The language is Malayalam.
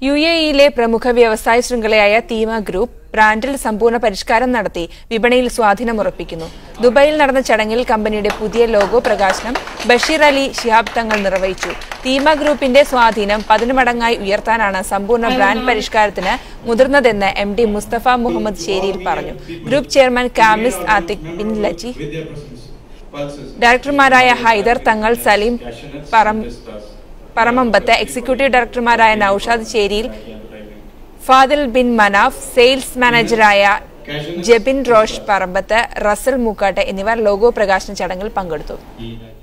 യു എ ഇയിലെ പ്രമുഖ വ്യവസായ ശൃംഖലയായ തീമ ഗ്രൂപ്പ് ബ്രാൻഡിൽ സമ്പൂർണ്ണ പരിഷ്കാരം നടത്തി വിപണിയിൽ സ്വാധീനമുറപ്പിക്കുന്നു ദുബായിൽ നടന്ന ചടങ്ങിൽ കമ്പനിയുടെ പുതിയ ലോഗോ പ്രകാശനം ബഷീർ അലി ശിഹാബ് തങ്ങൾ നിർവഹിച്ചു തീമ ഗ്രൂപ്പിന്റെ സ്വാധീനം പതിനുമടങ്ങായി ഉയർത്താനാണ് സമ്പൂർണ്ണ ബ്രാൻഡ് പരിഷ്കാരത്തിന് മുതിർന്നതെന്ന് എം ഡി മുസ്തഫ മുഹമ്മദ് ശേരിയിൽ പറഞ്ഞു group chairman Khamis Atiq bin Laji ഡയറക്ടർമാരായ ഹൈദർ തങ്ങൾ സലീം പറം പറമമ്പത്ത് എക്സിക്യൂട്ടീവ് ഡയറക്ടർമാരായ നൌഷാദ് ചേരിയിൽ ഫാദിൽ ബിൻ മനാഫ് സെയിൽസ് മാനേജറായ ജെബിൻ റോഷ് പറമ്പത്ത് റസൽ മൂക്കാട്ട് എന്നിവർ ലോഗോ പ്രകാശന ചടങ്ങിൽ പങ്കെടുത്തു